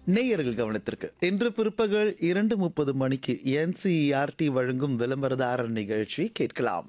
நேயர்கள் கவனத்திற்கு இன்று பிற்பகல் இரண்டு முப்பது மணிக்கு என்சிஆர்டி வழங்கும் விளம்பரதாரர் நிகழ்ச்சி கேட்கலாம்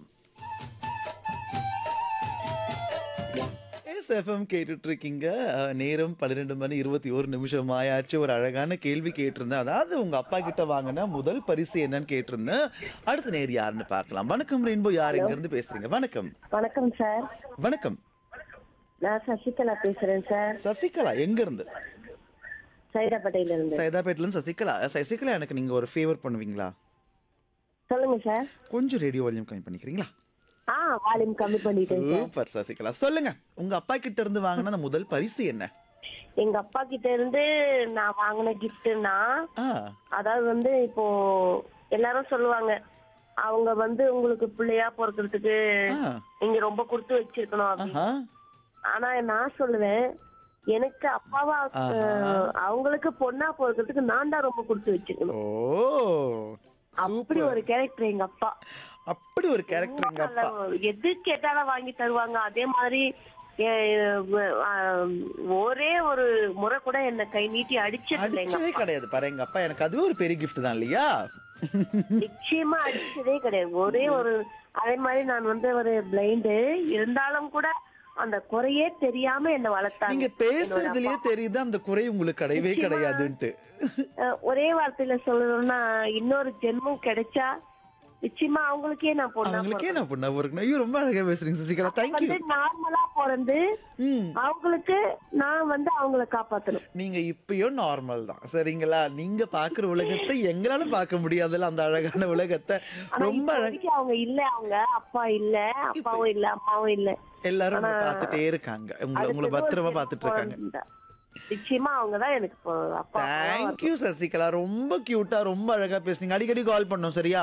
எஸ்எஃப்எம் கேட்டுட்டு இருக்கீங்க அஹ், நேரம் பன்னிரெண்டு மணி இருபத்தி ஒரு நிமிஷம் ஆயாச்சு ஒரு அழகான கேள்வி கேட்டிருந்தேன் அதாவது உங்க அப்பா கிட்ட வாங்கின முதல் பரிசு என்னன்னு கேட்டிருந்தேன் அடுத்த நேர் யாருன்னு பார்க்கலாம் வணக்கம் ரெயின்போ யார் எங்க இருந்து பேசுறீங்க வணக்கம் வணக்கம் சார் வணக்கம் நான் சசிகலா பேசுறேன் சார் சசிகலா எங்க இருந்து சைதாப்பேட்டையில இருந்து சைதாப்பேட்ல இருந்து சசிகலா சசிகலா எனக்கு நீங்க ஒரு ஃபேவர் பண்ணுவீங்களா சொல்லுங்க சார் கொஞ்சம் ரேடியோ வால்யூம் கம்மி பண்ணிக்கிறீங்களா ஆ வால்யூம் கம்மி பண்ணிட்டேன் சார் சூப்பர் சசிகலா சொல்லுங்க உங்க அப்பா கிட்ட இருந்து வாங்கின அந்த முதல் பரிசு என்ன எங்க அப்பா கிட்ட இருந்து நான் வாங்கின கிஃப்ட்னா ஆ அதாவது வந்து இப்போ எல்லாரும் சொல்லுவாங்க அவங்க வந்து உங்களுக்கு பிள்ளையா பிறக்கிறதுக்கு ஆ நீங்க ரொம்ப கொடுத்து வச்சிருக்கணும் அப்படின்னு ஆஹா ஆனா நான் சொல்லுவேன் எனக்கு அப்பாவா ஆஹா. அஹ், அவங்களுக்கு பொண்ணா பிறக்கிறதுக்கு நான் தான் ரொம்ப கொடுத்து வச்சிருக்கணும் ஓ அப்படி ஒரு கேரக்டர் எங்க அப்பா அப்படி ஒரு கேரக்டர் எங்க அப்பா நல்ல- எது கேட்டாலும் வாங்கி தருவாங்க அதே மாதிரி எ- வ- ஆம், ஒரே ஒரு முறை கூட என்ன கை நீட்டி அடிச்சது இல்ல எங்க அடிச்சதே கிடையாது பாரு எங்க அப்பா எனக்கு அதுவே ஒரு பெரிய gift தான் இல்லையா நிச்சயமா அடிச்சதே கிடையாது ஒரே ஒரு அதே மாதிரி நான் வந்து ஒரு பிளைண்டு இருந்தாலும் கூட அந்த குறையே தெரியாம என்ன வளர்த்தாங்க நீங்க பேசுறதுலயே தெரியுது அந்த குறை உங்களுக்கு கிடையவே கிடையாதுன்ட்டு அஹ், ஒரே வார்த்தையில சொல்லணும்னா இன்னொரு ஜென்மம் கிடைச்சா நிச்சயமா அவங்களுக்கே நான் பொண்ணா அவங்களுக்கே நான் பொண்ணா இருக்கணும் ஐயோ ரொம்ப அழகா பேசுறீங்க சசிகலா தேங்க்யூ வந்து நார்மலா பிறந்து ம் அவங்களுக்கு நான் வந்து அவங்கள காப்பாத்தணும் நீங்க இப்பயும் நார்மல் தான் சரிங்களா நீங்க பாக்குற உலகத்தை எங்களால பார்க்க முடியாதுல்ல அந்த அழகான உலகத்தை ஆனா ரொம்ப இப்ப அழகா வரைக்கும் அவங்க இல்ல அவங்க அப்பா இல்ல அப்பாவும் இல்ல அம்மாவும் இல்ல எல்லாரும் உங்களை பார்த்துட்டே இருக்காங்க உங்களை உங்களை அடுத்தது ஒரு பத்திரமா ஜென்மம் பார்த்துட்டு இருக்காங்க பிறந்தா. நிச்சயமா அவங்கதான் எனக்கு இப்போ அப்பா அம்மாவா தேங்க்யூ சசிகலா ரொம்ப கியூட்டா ரொம்ப அழகா பேசுனீங்க அடிக்கடி கால் பண்ணோம் சரியா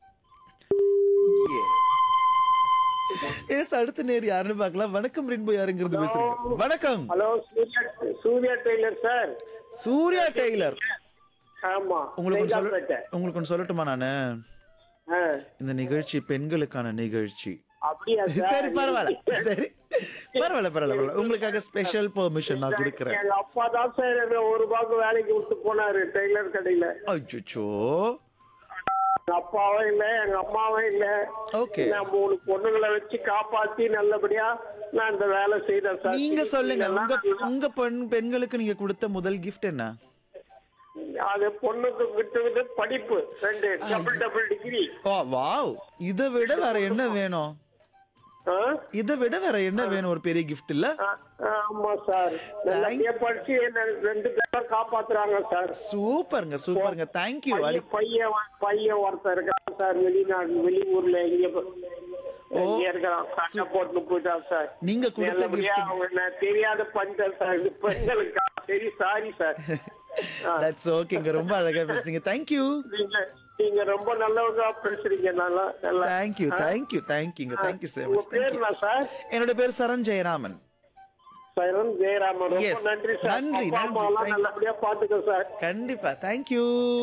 எஸ் அடுத்த நேர் யாருன்னு பார்க்கலாம் வணக்கம் ரெயின்போ யாருங்கிறது பேசுறீங்க வணக்கம் hello Surya Surya tailor sir Surya tailor ஆமா உங்களுக்கு ஒன்று சொல்ல சைதாப்பேட்டை. உங்களுக்கு ஒன்று சொல்லட்டுமா நானு ஆ, இந்த நிகழ்ச்சி பெண்களுக்கான நிகழ்ச்சி அப்படியா சார் சரி பரவாயில்ல சரி பரவாயில்ல பரவாயில்ல பரவாயில்ல உங்களுக்காக ஸ்பெஷல் பெர்மிஷன் நான் கொடுக்குறேன் எங்க அப்பா தான் சார் என்ன ஒரு ரூபாய்க்கு வேலைக்கு விட்டு போனாரு டெய்லர் கடையில அச்சோ எங்க அப்பாவும் இல்ல எங்க அம்மாவும் இல்ல ஓகே நான் மூணு பொண்ணுங்களை வச்சு காப்பாத்தி நல்லபடியா நான் இந்த வேலை செய்தேன் சார் நீங்க சொல்லுங்க உங்க உங்க பெண் பெண்களுக்கு நீங்க கொடுத்த முதல் கிஃப்ட் என்ன அது பொண்ணுக்கு விட்டு படிப்பு ரெண்டு double double degree oh wow இதை விட வேற என்ன வேணும் இதை விட வேற என்ன வேணும் ஒரு பெரிய கிஃப்ட் இல்ல ஆமா சார் நல்லபடியா படிச்சு என்ன ரெண்டு பேரும் காப்பாத்துறாங்க சார் சூப்பருங்க சூப்பருங்க தேங்க்யூ அடி பையன் பையன் வ- பையன் ஒருத்தன் இருக்கான் சார் வெளிநாடு வெளியூர்ல எங்க எங்க இருக்கிறான் சண்டை போட்டு போயிட்டான் சார் நீங்க கொடுத்த நல்லபடியா gift- அவங்க நான் தெரியாத பண்ணிட்டேன் சார் இது பெண்களுக்கு சரி சாரி சார் தட்ஸ் ஓகேங்க ரொம்ப அழகா பேசுறீங்க தேங்க்யூ நீங்க நீங்க ரொம்ப நல்லவங்க பேசுறீங்க நல்லா நல்லா தேங்க்யூ தேங்க்யூ தேங்க்யூங்க தேங்க்யூ so உங்க much பேர் தேங்க்யூ என்ன சார் என்னோட பேர் சரண் ஜெயராமன் சரண் ஜெயராமன் ரொம்ப Yes. நன்றி சார் நன்றி, அப்பா நன்றி. அம்மா எல்லாம் Thank- நல்லபடியா பாத்துக்க சார் கண்டிப்பா தேங்க்யூ